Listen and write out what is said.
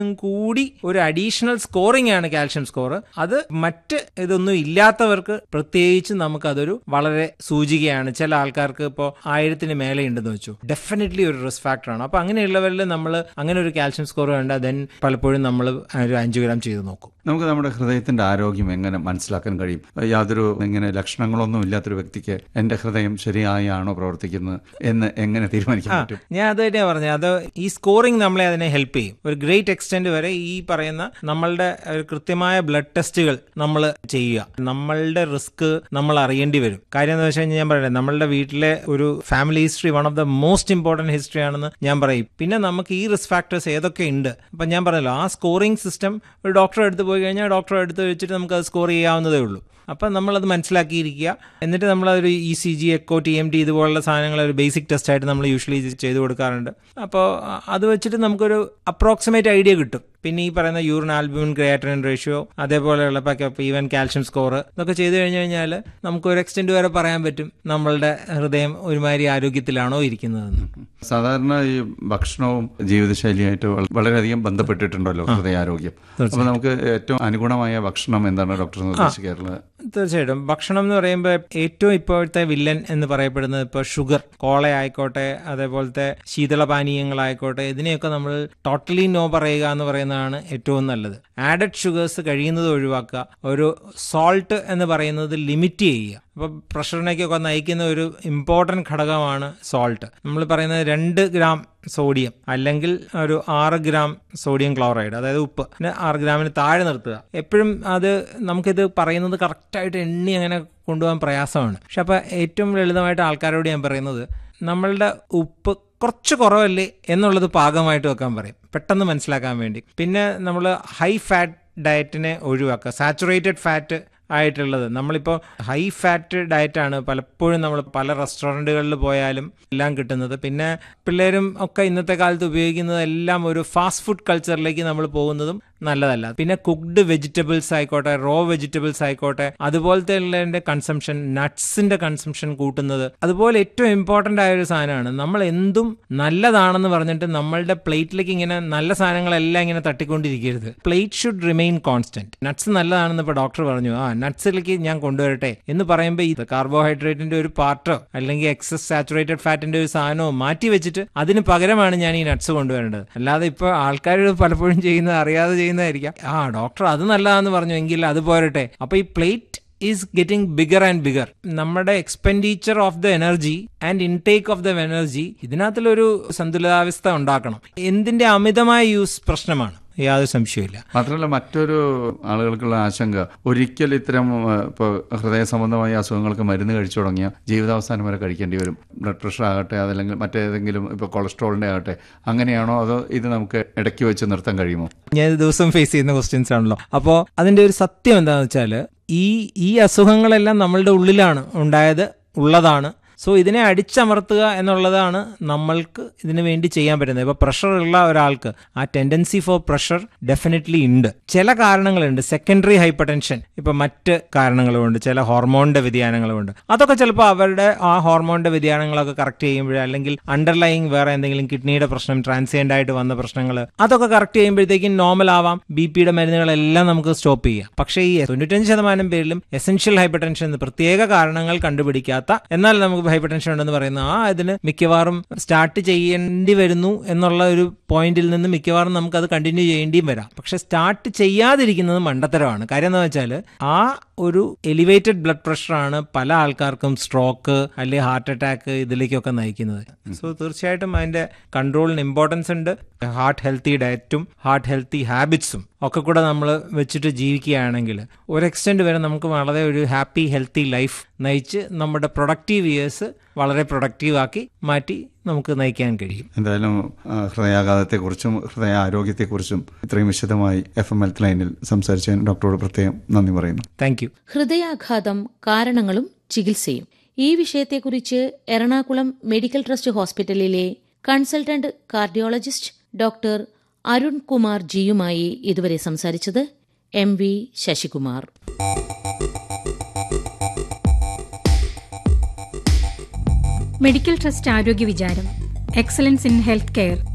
കൂടി ഒരു additional scoring ആണ് കാൽഷ്യം സ്കോർ അത് മറ്റ് ഇതൊന്നും ഇല്ലാത്തവർക്ക് പ്രത്യേകിച്ച് നമുക്കതൊരു വളരെ സൂചികയാണ് ചില ആൾക്കാർക്ക് ഇപ്പോൾ ആയിരത്തിന് മേലെ ഉണ്ടെന്ന് വെച്ചു ഡെഫിനറ്റ്ലി ഒരു റിസ്ക് ഫാക്ടറാണ് അപ്പോൾ അങ്ങനെയുള്ളവരിൽ നമ്മൾ അങ്ങനെ ഒരു കാൽഷ്യം സ്കോർ വേണ്ട ദെൻ പലപ്പോഴും നമ്മൾ ഒരു അഞ്ച് ഗ്രാം ചെയ്ത് നോക്കും നമുക്ക് നമ്മുടെ ഹൃദയത്തിന്റെ ആരോഗ്യം എങ്ങനെ മനസ്സിലാക്കാൻ കഴിയും യാതൊരു ഇങ്ങനെ ലക്ഷണങ്ങളൊന്നും ഇല്ലാത്തൊരു വ്യക്തിക്ക് എന്റെ ഹൃദയം ശരിയായാണോ പ്രവർത്തിക്കുന്നത് എന്ന് എങ്ങനെ തീരുമാനിക്കാൻ പറ്റും ഞാൻ അത് തന്നെയാണ് പറഞ്ഞത് അത് ഈ സ്കോറിംഗ് നമ്മളെ അതിനെ ഹെൽപ്പ് ചെയ്യും ഒരു ഗ്രേറ്റ് എക്സ്റ്റെന്റ് വരെ ഈ പറയുന്ന നമ്മളുടെ ഒരു കൃത്യമായ ബ്ലഡ് ടെസ്റ്റുകൾ നമ്മൾ ചെയ്യുക നമ്മളുടെ റിസ്ക് നമ്മൾ അറിയേണ്ടി വരും കാര്യം എന്ന് വെച്ച് കഴിഞ്ഞാൽ ഞാൻ പറയട്ടെ നമ്മളുടെ വീട്ടിലെ ഒരു family history one of the most important history ആണെന്ന് ഞാൻ പറയും പിന്നെ നമുക്ക് ഈ റിസ്ക് ഫാക്ടേഴ്സ് ഏതൊക്കെ ഉണ്ട് അപ്പം ഞാൻ പറഞ്ഞല്ലോ ആ സ്കോറിംഗ് സിസ്റ്റം ഒരു ഡോക്ടറെ അടുത്ത് പോയി കഴിഞ്ഞാൽ ഡോക്ടറെ അടുത്ത് വെച്ചിട്ട് നമുക്ക് അത് സ്കോർ ചെയ്യാവുന്നതേ ഉള്ളൂ അപ്പം നമ്മളത് മനസ്സിലാക്കിയിരിക്കുക എന്നിട്ട് നമ്മളതൊരു E C G echo T M T ഇതുപോലുള്ള സാധനങ്ങൾ ഒരു ബേസിക് ടെസ്റ്റ് ആയിട്ട് നമ്മൾ യൂഷ്വലി ചെയ്ത് കൊടുക്കാറുണ്ട് അപ്പോൾ അത് വെച്ചിട്ട് നമുക്കൊരു അപ്രോക്സിമേറ്റ് ഐഡിയ കിട്ടും പിന്നെ ഈ പറയുന്ന യൂറിൻ ആൽബുമിൻ ക്രിയാറ്റിൻ റേഷ്യോ അതേപോലെയുള്ള ഇപ്പോൾ ഈവൻ കാൽഷ്യം സ്കോർ ഇതൊക്കെ ചെയ്തു കഴിഞ്ഞു കഴിഞ്ഞാൽ നമുക്ക് ഒരു എക്സ്റ്റെൻറ്റ് വരെ പറയാൻ പറ്റും നമ്മളുടെ ഹൃദയം ഒരുമാതിരി ആരോഗ്യത്തിലാണോ ഇരിക്കുന്നതെന്ന് സാധാരണ ഈ ഭക്ഷണവും ജീവിതശൈലിയായിട്ട് വള- വളരെയധികം ബന്ധപ്പെട്ടിട്ടുണ്ടല്ലോ ഹൃദയാരോഗ്യം അപ്പൊ നമുക്ക് ഏറ്റവും അനുഗുണമായ ഭക്ഷണം എന്താണ് ഡോക്ടർ നിർദ്ദേശിക്കാറുള്ളത് തീർച്ചയായിട്ടും ഭക്ഷണം എന്ന് പറയുമ്പോൾ ഏറ്റവും ഇപ്പോഴത്തെ വില്ലൻ എന്ന് പറയപ്പെടുന്നത് ഇപ്പോൾ ഷുഗർ കോള ആയിക്കോട്ടെ അതേപോലത്തെ ശീതളപാനീയങ്ങളായിക്കോട്ടെ ഇതിനെയൊക്കെ നമ്മൾ ടോട്ടലി നോ പറയുക എന്ന് പറയുന്നതാണ് ഏറ്റവും നല്ലത് ആഡഡ് ഷുഗേഴ്സ് കഴിയുന്നത് ഒഴിവാക്കുക ഒരു സോൾട്ട് എന്ന് പറയുന്നത് ലിമിറ്റ് ചെയ്യുക അപ്പോൾ പ്രഷറിനേക്കൊക്കെ നയിക്കുന്ന ഒരു ഇമ്പോർട്ടൻറ്റ് ഘടകമാണ് സോൾട്ട് നമ്മൾ പറയുന്നത് രണ്ട് ഗ്രാം സോഡിയം അല്ലെങ്കിൽ ഒരു ആറ് ഗ്രാം സോഡിയം ക്ലോറൈഡ് അതായത് ഉപ്പ് പിന്നെ ആറ് ഗ്രാമിന് താഴെ നിർത്തുക എപ്പോഴും അത് നമുക്കിത് പറയുന്നത് കറക്റ്റായിട്ട് എണ്ണി അങ്ങനെ കൊണ്ടുപോകാൻ പ്രയാസമാണ് പക്ഷെ അപ്പോൾ ഏറ്റവും ലളിതമായിട്ട് ആൾക്കാരോട് ഞാൻ പറയുന്നത് നമ്മളുടെ ഉപ്പ് കുറച്ച് കുറവല്ലേ എന്നുള്ളത് പാകമായിട്ട് വെക്കാൻ പറയും പെട്ടെന്ന് മനസ്സിലാക്കാൻ വേണ്ടി പിന്നെ നമ്മൾ ഹൈ ഫാറ്റ് ഡയറ്റിനെ ഒഴിവാക്കുക സാച്ചുറേറ്റഡ് ഫാറ്റ് ആയിട്ടുള്ളത് നമ്മളിപ്പോൾ ഹൈ ഫാറ്റ് ഡയറ്റാണ് പലപ്പോഴും നമ്മൾ പല റെസ്റ്റോറൻറ്റുകളിൽ പോയാലും എല്ലാം കിട്ടുന്നത് പിന്നെ പിള്ളേരും ഒക്കെ ഇന്നത്തെ കാലത്ത് ഉപയോഗിക്കുന്നത് എല്ലാം ഒരു ഫാസ്റ്റ് ഫുഡ് കൾച്ചറിലേക്ക് നമ്മൾ പോകുന്നതും നല്ലതല്ല പിന്നെ കുക്ക്ഡ് വെജിറ്റബിൾസ് ആയിക്കോട്ടെ റോ വെജിറ്റബിൾസ് ആയിക്കോട്ടെ അതുപോലത്തെ ഉള്ളതിന്റെ കൺസംഷൻ നട്ട്സിന്റെ കൺസംഷൻ കൂട്ടുന്നത് അതുപോലെ ഏറ്റവും ഇമ്പോർട്ടന്റ് ആയ ഒരു സാധനമാണ് നമ്മൾ എന്തും നല്ലതാണെന്ന് പറഞ്ഞിട്ട് നമ്മളുടെ പ്ലേറ്റിലേക്ക് ഇങ്ങനെ നല്ല സാധനങ്ങളെല്ലാം ഇങ്ങനെ തട്ടിക്കൊണ്ടിരിക്കരുത് plate should remain constant nuts നല്ലതാണെന്ന് ഇപ്പോൾ ഡോക്ടർ പറഞ്ഞു ആ നട്ട്സിലേക്ക് ഞാൻ കൊണ്ടുവരട്ടെ എന്ന് പറയുമ്പോൾ ഈ കാർബോഹൈഡ്രേറ്റിന്റെ ഒരു പാർട്ടോ അല്ലെങ്കിൽ എക്സസ് സാച്ചുറേറ്റഡ് ഫാറ്റിന്റെ ഒരു സാധനമോ മാറ്റി വെച്ചിട്ട് അതിന് പകരമാണ് ഞാൻ ഈ നട്ട്സ് കൊണ്ടുവരേണ്ടത് അല്ലാതെ ഇപ്പോൾ ആൾക്കാർ പലപ്പോഴും ചെയ്യുന്നത് അറിയാതെ ചെയ്യുന്നതായിരിക്കാം ആ ഡോക്ടർ അത് നല്ലതാന്ന് പറഞ്ഞു എങ്കിൽ അത് പോരട്ടെ അപ്പൊ ഈ plate is getting bigger and bigger നമ്മുടെ expenditure of the energy and intake of the energy ഇതിനകത്തിലൊരു സന്തുലിതാവസ്ഥ ഉണ്ടാക്കണം എന്തിന്റെ അമിതമായ യൂസ് പ്രശ്നമാണ് യാതൊരു സംശയമില്ല മാത്രമല്ല മറ്റൊരു ആളുകൾക്കുള്ള ആശങ്ക ഒരിക്കൽ ഇത്തരം ഇപ്പോൾ ഹൃദയ സംബന്ധമായ അസുഖങ്ങൾക്ക് മരുന്ന് കഴിച്ചു തുടങ്ങിയ ജീവിതാവസാനം വരെ കഴിക്കേണ്ടി വരും ബ്ലഡ് പ്രഷർ ആകട്ടെ അതല്ലെങ്കിൽ മറ്റേതെങ്കിലും ഇപ്പോൾ കൊളസ്ട്രോളിന്റെ ആകട്ടെ അങ്ങനെയാണോ അതോ ഇത് നമുക്ക് ഇടയ്ക്ക് വെച്ച് നിർത്താൻ കഴിയുമോ ഞാൻ ഇത് ദിവസം ഫേസ് ചെയ്യുന്ന ക്വസ്റ്റ്യൻസ് ആണല്ലോ അപ്പോൾ അതിന്റെ ഒരു സത്യം എന്താണെന്ന് വെച്ചാൽ ഈ ഈ അസുഖങ്ങളെല്ലാം നമ്മളുടെ ഉള്ളിലാണ് ഉണ്ടായത് ഉള്ളതാണ് സോ ഇതിനെ അടിച്ചമർത്തുക എന്നുള്ളതാണ് നമ്മൾക്ക് ഇതിനു വേണ്ടി ചെയ്യാൻ പറ്റുന്നത് ഇപ്പോൾ പ്രഷർ ഉള്ള ഒരാൾക്ക് ആ ടെൻഡൻസി ഫോർ പ്രഷർ ഡെഫിനറ്റ്ലി ഉണ്ട് ചില കാരണങ്ങളുണ്ട് സെക്കൻഡറി ഹൈപ്പർ ടെൻഷൻ ഇപ്പം മറ്റ് കാരണങ്ങളുമുണ്ട് ചില ഹോർമോണിന്റെ വ്യതിയാനങ്ങളുമുണ്ട് അതൊക്കെ ചിലപ്പോൾ അവരുടെ ആ ഹോർമോണിന്റെ വ്യതിയാനങ്ങളൊക്കെ കറക്റ്റ് ചെയ്യുമ്പോൾ അല്ലെങ്കിൽ അണ്ടർലൈങ് വേറെ എന്തെങ്കിലും കിഡ്നിയുടെ പ്രശ്നം ട്രാൻസിയൻ്റ് ആയിട്ട് വന്ന പ്രശ്നങ്ങൾ അതൊക്കെ കറക്റ്റ് ചെയ്യുമ്പോഴത്തേക്കും നോർമൽ ആവാം ബി പിയുടെ മരുന്നുകളെല്ലാം നമുക്ക് സ്റ്റോപ്പ് ചെയ്യാം പക്ഷേ ഈ തൊണ്ണൂറ്റഞ്ച് ശതമാനം പേരിലും എസെൻഷ്യൽ ഹൈപ്പർ ടെൻഷൻ എന്ന് പ്രത്യേക കാരണങ്ങൾ കണ്ടുപിടിക്കാത്ത എന്നാൽ നമുക്ക് ഹൈപ്പർ ടെൻഷൻ ഉണ്ടെന്ന് പറയുന്ന ആ ഇതിന് മിക്കവാറും സ്റ്റാർട്ട് ചെയ്യേണ്ടി വരുന്നു എന്നുള്ള ഒരു പോയിന്റിൽ നിന്ന് മിക്കവാറും നമുക്ക് അത് കണ്ടിന്യൂ ചെയ്യേണ്ടിയും വരാം പക്ഷെ സ്റ്റാർട്ട് ചെയ്യാതിരിക്കുന്നത് മണ്ടത്തരമാണ് കാര്യം എന്താ വെച്ചാൽ ആ ഒരു എലിവേറ്റഡ് ബ്ലഡ് പ്രഷറാണ് പല ആൾക്കാർക്കും സ്ട്രോക്ക് അല്ലെങ്കിൽ ഹാർട്ട് അറ്റാക്ക് ഇതിലേക്കൊക്കെ നയിക്കുന്നത് സോ തീർച്ചയായിട്ടും അതിന്റെ കൺട്രോളിന് ഇമ്പോർട്ടൻസ് ഉണ്ട് ഹാർട്ട് ഹെൽത്തി ഡയറ്റും ഹാർട്ട് ഹെൽത്തി ഹാബിറ്റ്സും ഒക്കെ കൂടെ നമ്മൾ വെച്ചിട്ട് ജീവിക്കുകയാണെങ്കിൽ ഒരു എക്സ്റ്റെൻഡ് വരെ നമുക്ക് വളരെ ഒരു ഹാപ്പി ഹെൽത്തി ലൈഫ് നയിച്ച് നമ്മുടെ പ്രൊഡക്റ്റീവ് ഇയേഴ്സ് വളരെ പ്രൊഡക്റ്റീവ് ആക്കി മാറ്റി നമുക്ക് നയിക്കാൻ കഴിയും എന്തായാലും ആ, ഹൃദയാഘാതത്തെക്കുറിച്ചും ഹൃദയ ആരോഗ്യത്തെക്കുറിച്ചും ഇത്രയും വിശദമായി എഫ് എം ഹെൽത്ത് ലൈനിൽ സംസാരിച്ചതിന് ഡോക്ടറോട് പ്രത്യേകം നന്ദി പറയുന്നു താങ്ക് യു ഹൃദയാഘാതം കാരണങ്ങളും ചികിത്സയും ഈ വിഷയത്തെക്കുറിച്ച് എറണാകുളം മെഡിക്കൽ ട്രസ്റ്റ് ഹോസ്പിറ്റലിലെ consultant cardiologist doctor Arun Kumar ജിയുമായി ഇതുവരെ സംസാരിച്ചത് M V Sasikumar medical trust ആരോഗ്യ വിചാരം എക്സലൻസ് ഇൻ ഹെൽത്ത് കെയർ